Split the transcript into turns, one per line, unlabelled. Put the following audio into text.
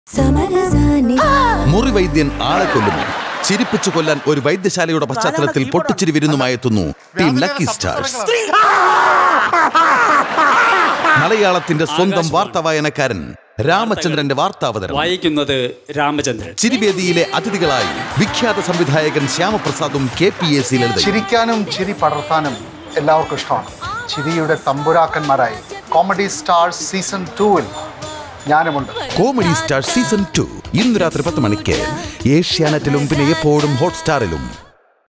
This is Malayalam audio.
സമരസാനി
മുറിവൈദ്യൻ ആളെ കൊല്ലുന്നു ചിരിപ്പിച്ചു കൊല്ലാൻ ഒരു വൈദ്യശാലയുടെ പശ്ചാത്തലത്തിൽ പൊട്ടിച്ചിരി വിരുന്നുമായെത്തുന്നു ടീം ലക്കി സ്റ്റാർസ് മലയാളത്തിന്റെ സ്വന്തം വാർത്താ വായനക്കാരൻ രാമചന്ദ്രന്റെ വാർത്താവതരണം
വായിക്കുന്നത് രാമചന്ദ്രൻ
ചിരിവേദിയിലെ അതിഥികളായി വിഖ്യാത സംവിധായകൻ ശ്യാമപ്രസാദും കെ പി എ സി ലളിതയും
ചിരിക്കാനും ചിരി പടർത്താനും എല്ലാവർക്കും ഇഷ്ടമാണ് ചിരിയുടെ തമ്പുരാക്കന്മാരായി കോമഡി സ്റ്റാർസ് സീസൺ ടൂവിൽ ഞാനുമുണ്ട്
കോമഡി സ്റ്റാർ സീസൺ ടു ഇന്ന് രാത്രി പത്ത് മണിക്ക് ഏഷ്യാനെറ്റിലും പിന്നെ എപ്പോഴും ഹോട്ട്സ്റ്റാറിലും